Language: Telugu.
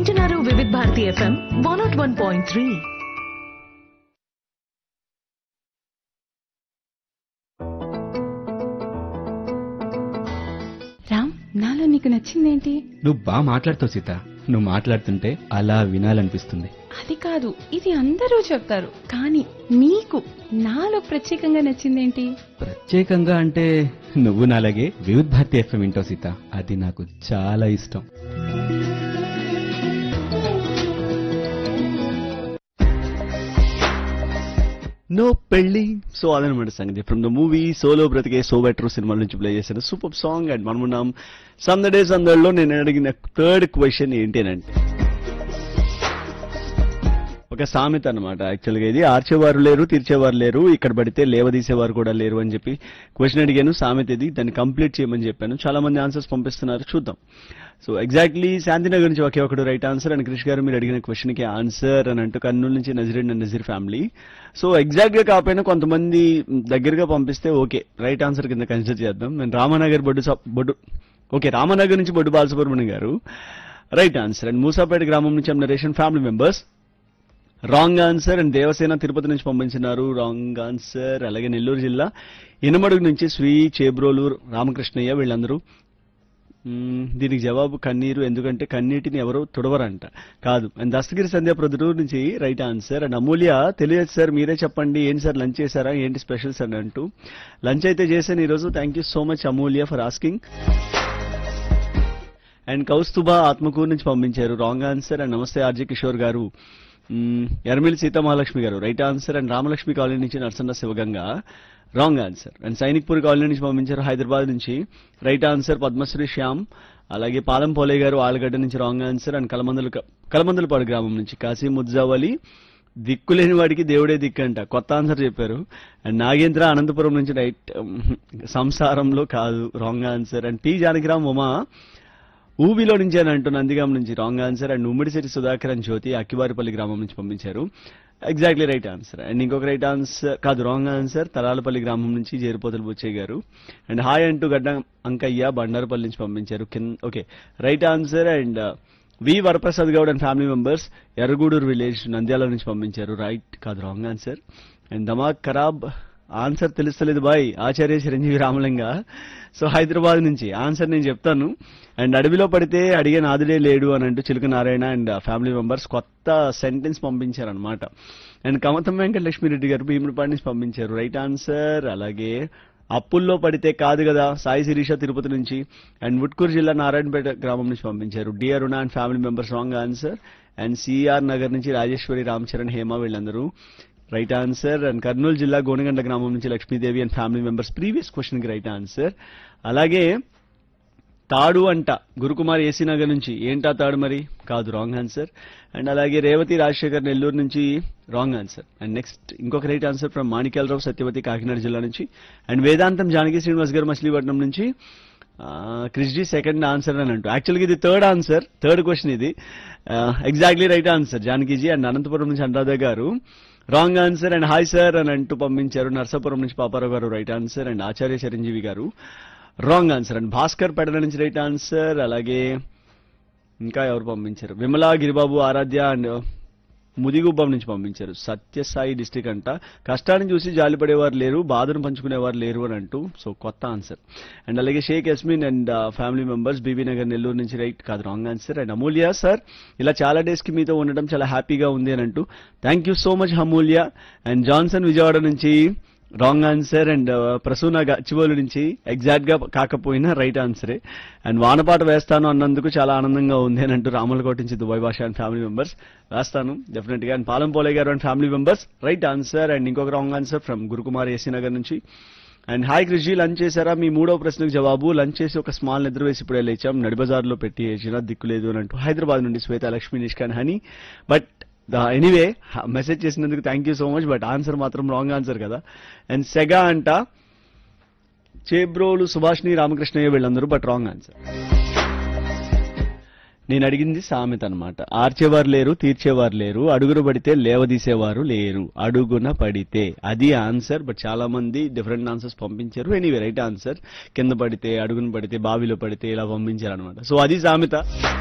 వింటున్నారు Vividh Bharati FM one nought one point three Ram నాలో నీకు నచ్చిందేంటి నువ్వు బాగా మాట్లాడుతావు సీత నువ్వు మాట్లాడుతుంటే అలా వినాలనిపిస్తుంది అది కాదు ఇది అందరూ చెప్తారు కానీ నీకు నాలో ప్రత్యేకంగా నచ్చిందేంటి ప్రత్యేకంగా అంటే నువ్వు నాలాగే వివిధ్ భారతి ఎఫ్ఎం వింటావు సీత అది నాకు చాలా ఇష్టం నో పెళ్లి సో అదనమాట సంగతి from the movie Solo Brathuke So Better సినిమా నుంచి ప్లే చేసిన సూపర్ సాంగ్ అండ్ మనమున్నాం సందడే సందడిలో నేను అడిగిన థర్డ్ క్వశ్చన్ ఏంటి అంటే ఒక సామెత అనమాట యాక్చువల్గా ఇది ఆర్చేవారు లేరు తీర్చేవారు లేరు ఇక్కడ పడితే లేవదీసేవారు కూడా లేరు అని చెప్పి క్వశ్చన్ అడిగాను సామెత ఇది దాన్ని కంప్లీట్ చేయమని చెప్పాను చాలా మంది ఆన్సర్స్ పంపిస్తున్నారు చూద్దాం సో ఎగ్జాక్ట్లీ శాంతినగర్ నుంచి ఒకే ఒకడు రైట్ ఆన్సర్ అండ్ క్రిష్ గారు మీరు అడిగిన క్వశ్చన్ కి ఆన్సర్ అని అంటూ కర్నూలు నుంచి Nazeer and Nazeer family so exact గా కాకపోయినా కొంతమంది దగ్గరగా పంపిస్తే ఓకే రైట్ ఆన్సర్ కింద కన్సిడర్ చేద్దాం నేను రామనగర్ బొడ్డు సా- బొడ్డు ఓకే రామనగర్ నుంచి బొడ్డు బాలసుబ్రహ్మణ్యం గారు రైట్ ఆన్సర్ అండ్ మూసాపేట గ్రామం నుంచి నరేషన్ family members wrong answer and Devasena Tirupati నుంచి పంపించినారు రాంగ్ ఆన్సర్ అలాగే నెల్లూరు జిల్లా ఇనమడుగు నుంచి శ్రీ చేబ్రోలు రామకృష్ణయ్య వీళ్ళందరూ మ్మ్, దీనికి జవాబు కన్నీరు ఎందుకంటే కన్నీటిని ఎవరు తుడవరంట కాదు అండ్ దస్తగిరి సంధ్య ప్రొద్దుటూరు నుంచి రైట్ ఆన్సర్ అండ్ అమూల్య తెలియదు సార్ మీరే చెప్పండి ఏంటి సార్ లంచ్ చేశారా ఏంటి స్పెషల్స్ అని అంటూ లంచ్ అయితే చేశాను ఈరోజు thank you so much Amulya for asking and Kaustubha Atmakur నుంచి పంపించారు రాంగ్ ఆన్సర్ అండ్ నమస్తే ఆర్జే కిషోర్ గారు మ్మ్, ఎర్మిలి సీతామహాలక్ష్మి గారు right answer and Ramalakshmi colony నుంచి Narasanna Sivaganga wrong answer and Sainikpur colony నుంచి పంపించారు హైదరాబాద్ నుంచి రైట్ ఆన్సర్ పద్మశ్రీ శ్యామ్ అలాగే పాలెం పోలే గారు ఆలగడ్డ నుంచి రాంగ్ ఆన్సర్ అండ్ కలమందలు కలమందలపాడు గ్రామం నుంచి కాశీ ముజ్జావలి దిక్కులేని వాడికి దేవుడే దిక్కంట కొత్త ఆన్సర్ చెప్పారు అండ్ నాగేంద్ర అనంతపురం నుంచి రైట్ సంసారంలో కాదు wrong answer and T Janakiram Uma ఊబిలో నుంచి అని అంటూ నందిగాం నుంచి wrong answer and Ummidisetti Sudhakar and Jyothi Akkivaripalli గ్రామం నుంచి పంపించారు ఎగ్జాక్ట్లీ రైట్ ఆన్సర్ అండ్ ఇంకొక రైట్ ఆన్సర్ కాదు రాంగ్ ఆన్సర్ తలాలపల్లి గ్రామం నుంచి జేరుపోతలు బుచ్చయ్య గారు అండ్ హాయ్ అంటూ గడ్డ అంకయ్య బండారుపల్లి నుంచి పంపించారు కింద okay right answer and V Varaprasad Goud and family members Erragudur village Nandyal నుంచి పంపించారు రైట్ కాదు రాంగ్ ఆన్సర్ అండ్ దమాక్ ఖరాబ్ ఆన్సర్ తెలుస్తలేదు బాయ్ ఆచార్య చిరంజీవి రామలింగ సో హైదరాబాద్ నుంచి ఆన్సర్ నేను చెప్తాను అండ్ అడవిలో పడితే అడిగే నాదుడే లేడు అని అంటూ Chiluka Narayana and family members కొత్త సెంటెన్స్ పంపించారనమాట అండ్ కమతం వెంకట లక్ష్మీరెడ్డి గారు భీముడిపాటి నుంచి పంపించారు రైట్ ఆన్సర్ అలాగే అప్పుల్లో పడితే కాదు కదా సాయి శిరీష తిరుపతి నుంచి అండ్ వుట్కూరు జిల్లా నారాయణపేట గ్రామం నుంచి పంపించారు D Aruna and family members wrong answer and CR Nagar నుంచి రాజేశ్వరి రామ్ చరణ్ హేమ వీళ్ళందరూ రైట్ ఆన్సర్ అండ్ కర్నూలు జిల్లా గోనగండ గ్రామం నుంచి Lakshmidevi and family members previous question కి రైట్ ఆన్సర్ అలాగే తాడు అంట గురుకుమార్ ఏసీ నగర్ నుంచి ఏంటా తాడు మరి కాదు రాంగ్ ఆన్సర్ అండ్ అలాగే రేవతి రాజశేఖర్ నెల్లూరు నుంచి రాంగ్ ఆన్సర్ అండ్ నెక్స్ట్ ఇంకొక right answer from Manikyalarao Satyavathi Kakinada జిల్లా నుంచి అండ్ వేదాంతం జానకి శ్రీనివాస్ గారు మచిలీపట్నం నుంచి క్రిస్జీ సెకండ్ ఆన్సర్ అని అంటూ యాక్చువల్గా ఇది థర్డ్ ఆన్సర్ థర్డ్ క్వశ్చన్ ఇది exactly right answer Janakiji and Anantapuram నుంచి Anuradha garu wrong answer and hi sir అని అంటూ పంపించారు నర్సాపురం నుంచి Paparao garu right answer and Acharya Chiranjeevi garu wrong answer and Bhaskar పెడల నుంచి రైట్ ఆన్సర్ అలాగే ఇంకా ఎవరు పంపించారు విమలా గిరిబాబు ఆరాధ్య అండ్ ముదిగుబ్బం నుంచి పంపించారు సత్యసాయి డిస్టిక్ అంట కష్టాన్ని చూసి జాలిపడేవారు లేరు బాధను పంచుకునేవారు లేరు అని అంటూ సో కొత్త ఆన్సర్ అండ్ అలాగే Sheikh Yasmin and family members Bibi Nagar Nellore నుంచి రైట్ కాదు wrong answer and Amulya sir ఇలా చాలా డేస్ కి మీతో ఉండడం చాలా హ్యాపీగా ఉంది అని అంటూ thank you so much Amulya and Johnson Vijayawada నుంచి wrong answer and Prasuna Gachibowli నుంచి ఎగ్జాక్ట్ గా కాకపోయినా రైట్ ఆన్సరే అండ్ వానపాట వేస్తాను అన్నందుకు చాలా ఆనందంగా ఉంది అని అంటూ రాములకోట నుంచి Dubai Basha and family members వేస్తాను డెఫినెట్ గా అండ్ పాలం పోలే garu and family members right answer and ఇంకొక wrong answer from Gurukumar AC Nagar నుంచి అండ్ హాయ్ కృషి లంచ్ చేశారా మీ మూడో ప్రశ్నకు జవాబు లంచ్ చేసి ఒక స్మాల్ నిద్ర వేసి ఇప్పుడే లేచాం నడిబజార్లో పెట్టి వేసిన దిక్కు లేదు అని అంటూ హైదరాబాద్ నుండి శ్వేత లక్ష్మీ నిష్కాన్ హనీ బట్ ఎనీవే మెసేజ్ చేసినందుకు thank you so much but answer మాత్రం రాంగ్ ఆన్సర్ కదా అండ్ సెగా అంట చేబ్రోలు సుభాష్ని రామకృష్ణయ్య వీళ్ళందరూ బట్ రాంగ్ ఆన్సర్ నేను అడిగింది సామెత అనమాట ఆర్చేవారు లేరు తీర్చేవారు లేరు అడుగున పడితే లేవదీసేవారు లేరు అడుగున పడితే అది ఆన్సర్ బట్ చాలా మంది డిఫరెంట్ ఆన్సర్స్ పంపించారు ఎనీవే రైట్ ఆన్సర్ కింద పడితే అడుగున పడితే బావిలో పడితే ఇలా పంపించారు అనమాట సో అది సామెత